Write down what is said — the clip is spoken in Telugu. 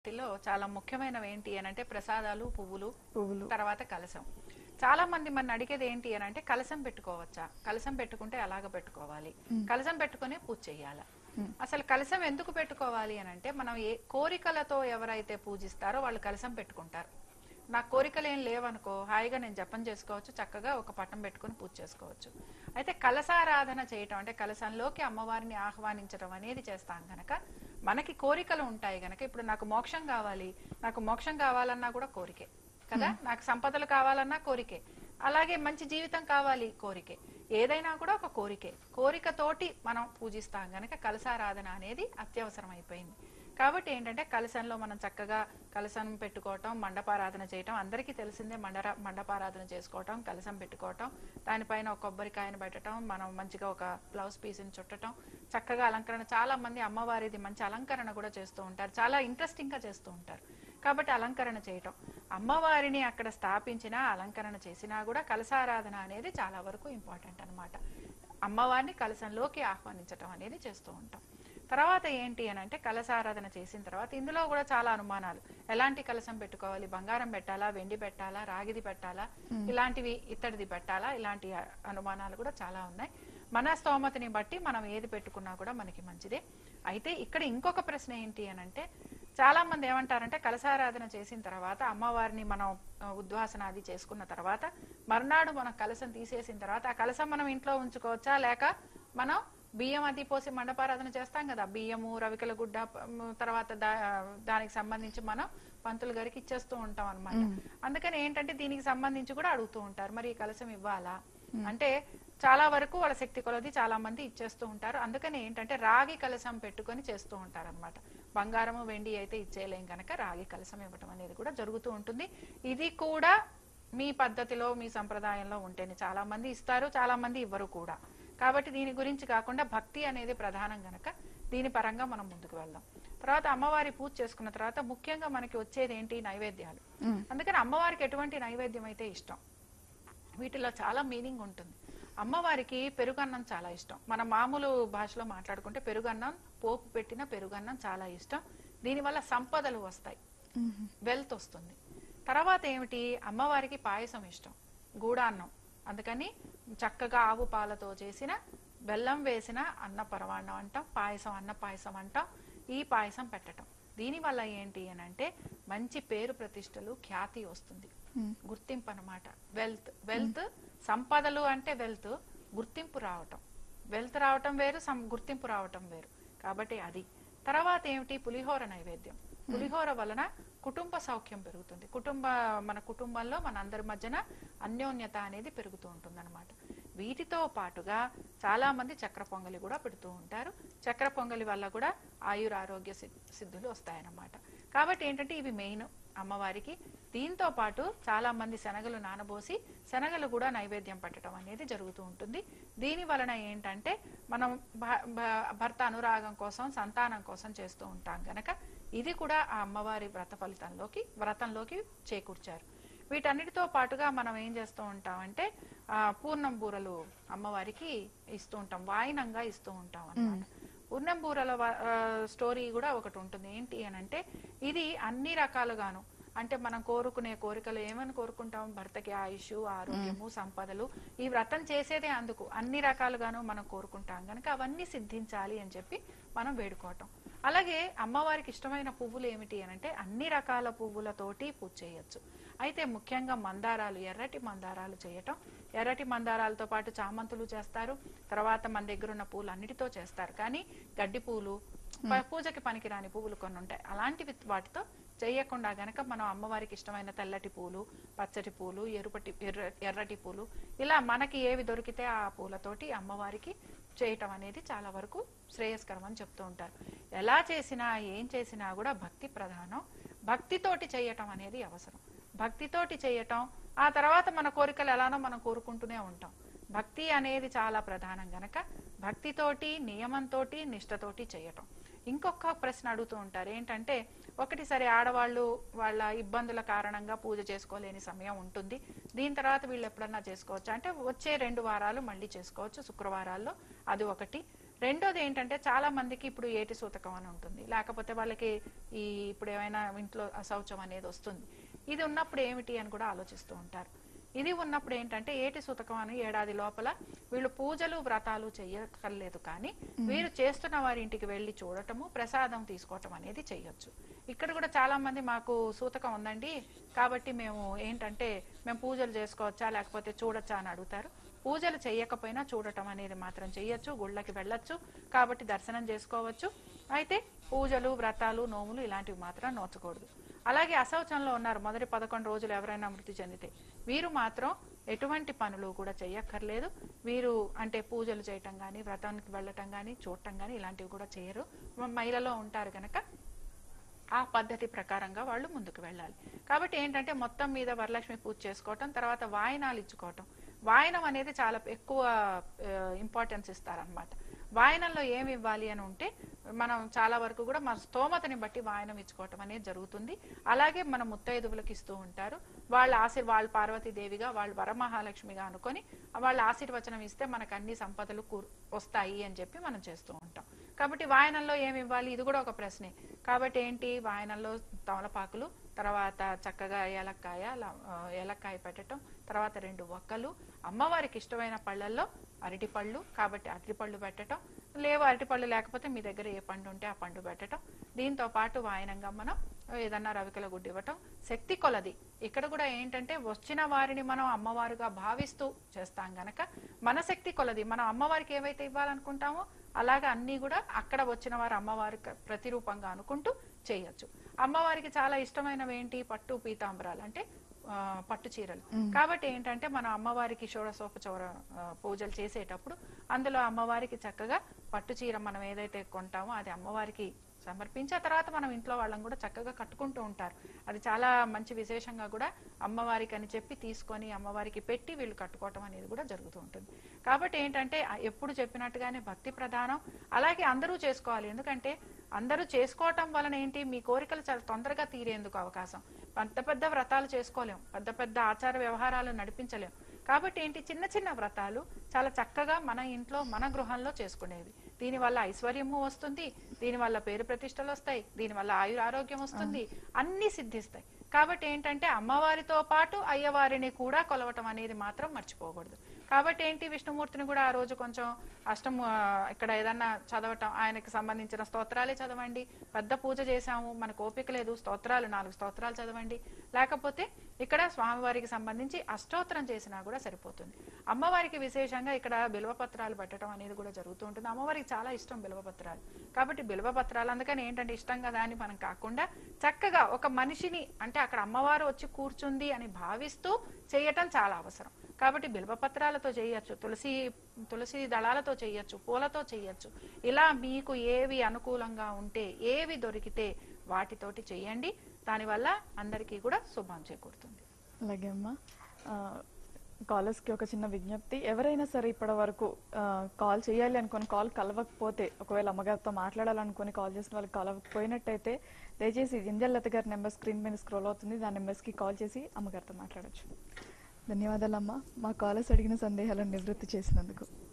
వాటిలో చాలా ముఖ్యమైనవి ఏంటి అని అంటే ప్రసాదాలు పువ్వులు పువ్వులు తర్వాత కలశం చాలా మంది మన అడిగేది ఏంటి అని అంటే కలశం పెట్టుకోవచ్చా కలశం పెట్టుకుంటే అలాగ పెట్టుకోవాలి కలశం పెట్టుకునే పూజ చేయాలా అసలు కలశం ఎందుకు పెట్టుకోవాలి అని అంటే మనం ఏ కోరికలతో ఎవరైతే పూజిస్తారో వాళ్ళు కలశం పెట్టుకుంటారు నా కోరికలు ఏం లేవనుకో హాయిగా నేను జపం చేసుకోవచ్చు చక్కగా ఒక పట్టం పెట్టుకుని పూజ చేసుకోవచ్చు అయితే కలసారాధన చేయటం అంటే కలశంలోకి అమ్మవారిని ఆహ్వానించడం అనేది చేస్తాం గనక మనకి కోరికలు ఉంటాయి గనక ఇప్పుడు నాకు మోక్షం కావాలి నాకు మోక్షం కావాలన్నా కూడా కోరికే కదా నాకు సంపదలు కావాలన్నా కోరికే అలాగే మంచి జీవితం కావాలి కోరికే ఏదైనా కూడా ఒక కోరికే కోరికతోటి మనం పూజిస్తాం గనక కలసారాధన అనేది అత్యవసరం అయిపోయింది కాబట్టి ఏంటంటే కలశంలో మనం చక్కగా కలశం పెట్టుకోవటం మండపారాధన చేయటం అందరికీ తెలిసిందే మండర మండపారాధన చేసుకోవటం కలశం పెట్టుకోవటం దానిపైన ఒక కొబ్బరికాయను పెట్టడం మనం మంచిగా ఒక బ్లౌజ్ పీస్ని చుట్టటం చక్కగా అలంకరణ చాలా మంది అమ్మవారిది మంచి అలంకరణ కూడా చేస్తూ ఉంటారు చాలా ఇంట్రెస్టింగ్ గా చేస్తూ ఉంటారు కాబట్టి అలంకరణ చేయటం అమ్మవారిని అక్కడ స్థాపించినా అలంకరణ చేసినా కూడా కలశారాధన అనేది చాలా వరకు ఇంపార్టెంట్ అన్నమాట అమ్మవారిని కలశంలోకి ఆహ్వానించటం అనేది చేస్తూ ఉంటాం తర్వాత ఏంటి అని అంటే కలశారాధన చేసిన తర్వాత ఇందులో కూడా చాలా అనుమానాలు ఎలాంటి కలశం పెట్టుకోవాలి బంగారం పెట్టాలా వెండి పెట్టాలా రాగిది పెట్టాలా ఇలాంటివి ఇత్తడిది పెట్టాలా ఇలాంటి అ- అనుమానాలు కూడా చాలా ఉన్నాయి మన స్తోమతని బట్టి మనం ఏది పెట్టుకున్నా కూడా మనకి మంచిదే అయితే ఇక్కడ ఇంకొక ప్రశ్న ఏంటి అని అంటే చాలా మంది ఏమంటారంటే కలశారాధన చేసిన తర్వాత అమ్మవారిని మనం ఆ, ఉద్వాసన అది చేసుకున్న తర్వాత మర్నాడు మనం కలశం తీసేసిన తర్వాత ఆ కలశం మనం ఇంట్లో ఉంచుకోవచ్చా లేక మనం బియ్యం అది పోసి మండపారాధన చేస్తాం కదా బియ్యము రవికల గుడ్డ ప- మ్, తర్వాత దా- దానికి సంబంధించి మనం పంతులు గారికి ఇచ్చేస్తూ ఉంటాం అన్నమాట అందుకని ఏంటంటే దీనికి సంబంధించి కూడా అడుగుతూ ఉంటారు మరి ఈ కలశం ఇవ్వాలా అంటే చాలా వరకు వాళ్ళ శక్తి కొలది చాలా మంది ఇచ్చేస్తూ ఉంటారు అందుకని ఏంటంటే రాగి కలశం పెట్టుకొని చేస్తూ ఉంటారు అనమాట బంగారము వెండి అయితే ఇచ్చేయలేం కనుక రాగి కలశం ఇవ్వటం అనేది కూడా జరుగుతూ ఉంటుంది ఇది కూడా మీ పద్ధతిలో మీ సంప్రదాయంలో ఉంటేనే చాలా మంది ఇస్తారు చాలా మంది ఇవ్వరు కూడా కాబట్టి దీని గురించి కాకుండా భక్తి అనేది ప్రధానం గనక దీని పరంగా మనం ముందుకు వెళ్దాం తర్వాత అమ్మవారి పూజ చేసుకున్న తర్వాత ముఖ్యంగా మనకి వచ్చేది ఏంటి నైవేద్యాలు అందుకని అమ్మవారికి ఎటువంటి నైవేద్యం అయితే ఇష్టం వీటిలో చాలా మీనింగ్ ఉంటుంది అమ్మవారికి పెరుగన్నం చాలా ఇష్టం మన మామూలు భాషలో మాట్లాడుకుంటే పెరుగన్నం పోపు పెట్టిన పెరుగన్నం చాలా ఇష్టం దీనివల్ల సంపదలు వస్తాయి వెల్త్ వస్తుంది తర్వాత ఏమిటి అమ్మవారికి పాయసం ఇష్టం గూడాన్నం అందుకని చక్కగా ఆవు పాలతో చేసిన బెల్లం వేసిన అన్న పరమాన్నం అంటాం పాయసం అన్న పాయసం అంటాం ఈ పాయసం పెట్టటం దీనివల్ల ఏంటి అని అంటే మంచి పేరు ప్రతిష్టలు ఖ్యాతి వస్తుంది గుర్తింపు అన్నమాట వెల్త్ వెల్త్ సంపదలు అంటే వెల్త్ గుర్తింపు రావటం వెల్త్ రావటం వేరు సం- గుర్తింపు రావటం వేరు కాబట్టి అది తర్వాత ఏమిటి పులిహోర నైవేద్యం పులిహోర వలన కుటుంబ సౌఖ్యం పెరుగుతుంది కుటుంబ మన కుటుంబంలో మన అందరి మధ్యన అన్యోన్యత అనేది పెరుగుతూ ఉంటుంది వీటితో పాటుగా చాలా మంది చక్ర పొంగలి కూడా పెడుతూ ఉంటారు చక్ర పొంగలి వల్ల కూడా ఆయుర ఆరోగ్య సిద్- సిద్ధులు వస్తాయన్నమాట కాబట్టి ఏంటంటే ఇవి మెయిన్ అమ్మవారికి దీంతో పాటు చాలా మంది శనగలు నానబోసి శనగలు కూడా నైవేద్యం పెట్టడం అనేది జరుగుతూ ఉంటుంది దీని వలన ఏంటంటే మనం భ- భ- భర్త అనురాగం కోసం సంతానం కోసం చేస్తూ ఉంటాం గనక ఇది కూడా ఆ అమ్మవారి వ్రత ఫలితంలోకి వ్రతంలోకి చేకూర్చారు వీటన్నిటితో పాటుగా మనం ఏం చేస్తూ ఉంటామంటే ఆ పూర్ణం బూరలు అమ్మవారికి ఇస్తూ ఉంటాం వాయినంగా ఇస్తూ ఉంటాం అన్నమాట పూర్ణం బూరల వ- ఆ, స్టోరీ కూడా ఒకటి ఉంటుంది ఏంటి అని అంటే ఇది అన్ని రకాలుగాను అంటే మనం కోరుకునే కోరికలు ఏమని కోరుకుంటాం భర్తకి ఆయుష్ ఆరోగ్యము సంపదలు ఈ వ్రతం చేసేదే అందుకు అన్ని రకాలుగాను మనం కోరుకుంటాం కనుక అవన్నీ సిద్ధించాలి అని చెప్పి మనం వేడుకోవటం అలాగే అమ్మవారికి ఇష్టమైన పువ్వులు ఏమిటి అని అంటే అన్ని రకాల పువ్వులతోటి పూజ చేయొచ్చు అయితే ముఖ్యంగా మందారాలు ఎర్రటి మందారాలు చేయటం ఎర్రటి మందారాలతో పాటు చామంతులు చేస్తారు తర్వాత మన దగ్గర ఉన్న పూలు అన్నిటితో చేస్తారు కానీ గడ్డి పూలు ప- పూజకి పనికిరాని పువ్వులు కొన్ని ఉంటాయి అలాంటివి వాటితో చేయకుండా గనక మనం అమ్మవారికి ఇష్టమైన తెల్లటి పూలు పచ్చటి పూలు ఎరుపటి ఎర్ర ఎర్రటి పూలు ఇలా మనకి ఏవి దొరికితే ఆ పూలతోటి అమ్మవారికి చేయటం అనేది చాలా వరకు శ్రేయస్కరం అని చెప్తూ ఉంటారు ఎలా చేసినా ఏం చేసినా కూడా భక్తి ప్రధానం భక్తితోటి చేయటం అనేది అవసరం భక్తితోటి చేయటం ఆ తర్వాత మన కోరికలు ఎలానో మనం కోరుకుంటూనే ఉంటాం భక్తి అనేది చాలా ప్రధానం గనక భక్తితోటి నియమంతోటి నిష్టతోటి చేయటం ఇంకొక ప్రశ్న అడుగుతూ ఉంటారు ఏంటంటే ఒకటి సరే ఆడవాళ్ళు వాళ్ళ ఇబ్బందుల కారణంగా పూజ చేసుకోలేని సమయం ఉంటుంది దీని తర్వాత వీళ్ళు ఎప్పుడన్నా చేసుకోవచ్చు అంటే వచ్చే రెండు వారాలు మళ్ళీ చేసుకోవచ్చు శుక్రవారాల్లో అది ఒకటి రెండోది ఏంటంటే చాలా మందికి ఇప్పుడు ఏటి సూతకం అని ఉంటుంది లేకపోతే వాళ్ళకి ఈ ఇప్పుడు ఏమైనా ఇంట్లో అశౌచం అనేది వస్తుంది ఇది ఉన్నప్పుడు ఏమిటి అని కూడా ఆలోచిస్తూ ఉంటారు ఇది ఉన్నప్పుడు ఏంటంటే ఏటి సూతకం అని ఏడాది లోపల వీళ్ళు పూజలు వ్రతాలు చెయ్యక్కర్లేదు కానీ వీరు చేస్తున్న వారి ఇంటికి వెళ్ళి చూడటము ప్రసాదం తీసుకోవటం అనేది చెయ్యొచ్చు ఇక్కడ కూడా చాలా మంది మాకు సూతకం ఉందండి కాబట్టి మేము ఏంటంటే మేము పూజలు చేసుకోవచ్చా లేకపోతే చూడొచ్చా అని అడుగుతారు పూజలు చేయకపోయినా చూడటం అనేది మాత్రం చెయ్యొచ్చు గుళ్ళకి వెళ్ళొచ్చు కాబట్టి దర్శనం చేసుకోవచ్చు అయితే పూజలు వ్రతాలు నోములు ఇలాంటివి మాత్రం నోచకూడదు అలాగే అశౌచంలో ఉన్నారు మొదటి పదకొండు రోజులు ఎవరైనా మృతి చెందితే వీరు మాత్రం ఎటువంటి పనులు కూడా చెయ్యక్కర్లేదు వీరు అంటే పూజలు చేయటం కానీ వ్రతానికి వెళ్ళటం కానీ చూడటం కానీ ఇలాంటివి కూడా చేయరు మహిళలో ఉంటారు కనుక ఆ పద్ధతి ప్రకారంగా వాళ్ళు ముందుకు వెళ్ళాలి కాబట్టి ఏంటంటే మొత్తం మీద వరలక్ష్మి పూజ చేసుకోవటం తర్వాత వాయినాలు ఇచ్చుకోవటం వాయనం అనేది చాలా ఎక్కువ ఇంపార్టెన్స్ ఇస్తారనమాట వాయనంలో ఏమి ఇవ్వాలి అని ఉంటే మనం చాలా వరకు కూడా మన స్తోమతని బట్టి వాయనం ఇచ్చుకోవటం అనేది జరుగుతుంది అలాగే మన ముత్తైదువులకు ఇస్తూ ఉంటారు వాళ్ళ ఆశీర్ వాళ్ళ పార్వతీదేవిగా వాళ్ళు వరమహాలక్ష్మిగా అనుకొని వాళ్ళ ఆశీర్వచనం ఇస్తే మనకు అన్ని సంపదలు కూ- వస్తాయి అని చెప్పి మనం చేస్తూ ఉంటాం కాబట్టి వాయనంలో ఏమి ఇవ్వాలి ఇది కూడా ఒక ప్రశ్నే కాబట్టి ఏంటి వాయనంలో తమలపాకులు తర్వాత చక్కగా ఏలక్కాయ ల- ఆ, ఏలక్కాయ పెట్టడం తర్వాత రెండు ఒక్కలు అమ్మవారికి ఇష్టమైన పళ్ళల్లో అరటిపళ్ళు కాబట్టి అరటిపళ్ళు పెట్టడం లేవు అరటిపళ్ళు లేకపోతే మీ దగ్గర ఏ పండు ఉంటే ఆ పండు పెట్టడం దీంతో పాటు వాయనంగా మనం ఏదన్నా రవికల గుడ్డు ఇవ్వటం శక్తి కొలది ఇక్కడ కూడా ఏంటంటే వచ్చిన వారిని మనం అమ్మవారుగా భావిస్తూ చేస్తాం గనక మన శక్తి కొలది మనం అమ్మవారికి ఏవైతే ఇవ్వాలనుకుంటామో అలాగా అన్ని కూడా అక్కడ వచ్చిన వారు అమ్మవారి ప్రతిరూపంగా అనుకుంటూ చేయొచ్చు అమ్మవారికి చాలా ఇష్టమైనవి ఏంటి పట్టు పీతాంబరాలు అంటే ఆ, పట్టు చీరలు కాబట్టి ఏంటంటే మనం అమ్మవారికి షోడశోపచౌర ఆ, పూజలు చేసేటప్పుడు అందులో అమ్మవారికి చక్కగా పట్టు చీర మనం ఏదైతే కొంటామో అది అమ్మవారికి సమర్పించి ఆ తర్వాత మనం ఇంట్లో వాళ్ళని కూడా చక్కగా కట్టుకుంటూ ఉంటారు అది చాలా మంచి విశేషంగా కూడా అమ్మవారికి అని చెప్పి తీసుకొని అమ్మవారికి పెట్టి వీళ్ళు కట్టుకోవటం అనేది కూడా జరుగుతూ ఉంటుంది కాబట్టి ఏంటంటే ఆ ఎప్పుడు చెప్పినట్టుగానే భక్తి ప్రధానం అలాగే అందరూ చేసుకోవాలి ఎందుకంటే అందరూ చేసుకోవటం వలన ఏంటి మీ కోరికలు చాలా తొందరగా తీరేందుకు అవకాశం పెద్ద పెద్ద వ్రతాలు చేసుకోలేం పెద్ద పెద్ద ఆచార వ్యవహారాలు నడిపించలేం కాబట్టి ఏంటి చిన్న చిన్న వ్రతాలు చాలా చక్కగా మన ఇంట్లో మన గృహంలో చేసుకునేవి దీనివల్ల ఐశ్వర్యము వస్తుంది దీనివల్ల పేరు ప్రతిష్టలు వస్తాయి దీనివల్ల ఆయుర ఆరోగ్యం వస్తుంది అన్ని సిద్ధిస్తాయి కాబట్టి ఏంటంటే అమ్మవారితో పాటు అయ్యవారిని కూడా కొలవటం అనేది మాత్రం మర్చిపోకూడదు కాబట్టి ఏంటి విష్ణుమూర్తిని కూడా ఆ రోజు కొంచెం అష్టం ఆ, ఇక్కడ ఏదన్నా చదవటం ఆయనకి సంబంధించిన స్తోత్రాలే చదవండి పెద్ద పూజ చేశాము మనకు ఓపిక లేదు స్తోత్రాలు నాలుగు స్తోత్రాలు చదవండి లేకపోతే ఇక్కడ స్వామివారికి సంబంధించి అష్టోత్తరం చేసినా కూడా సరిపోతుంది అమ్మవారికి విశేషంగా ఇక్కడ బిల్వపత్రాలు పెట్టడం అనేది కూడా జరుగుతూ ఉంటుంది అమ్మవారికి చాలా ఇష్టం బిల్వపత్రాలు కాబట్టి బిల్వపత్రాలు అందుకని ఏంటంటే ఇష్టం కదా అని మనం కాకుండా చక్కగా ఒక మనిషిని అంటే అక్కడ అమ్మవారు వచ్చి కూర్చుంది అని భావిస్తూ చేయటం చాలా అవసరం కాబట్టి బిల్వపత్రాలతో చేయొచ్చు తులసి తులసి దళాలతో చేయొచ్చు పూలతో చేయొచ్చు ఇలా మీకు ఏవి అనుకూలంగా ఉంటే ఏవి దొరికితే వాటితోటి చేయండి దానివల్ల అందరికీ కూడా శుభం చేకూరుతుంది అలాగే అమ్మా ఆ, కాలర్స్ కి ఒక చిన్న విజ్ఞప్తి ఎవరైనా సరే ఇప్పటి వరకు ఆ, కాల్ చేయాలి అనుకుని కాల్ కలవకపోతే ఒకవేళ అమ్మగారితో మాట్లాడాలనుకుని కాల్ చేసిన వాళ్ళకి కలవకపోయినట్టయితే దయచేసి గింజల్లత గారి నెంబర్ స్క్రీన్ మీద స్క్రోల్ అవుతుంది దాని నెంబర్స్ కి కాల్ చేసి అమ్మగారితో మాట్లాడొచ్చు ధన్యవాదాలమ్మా మా కాలర్స్ అడిగిన సందేహాలను నివృత్తి చేసినందుకు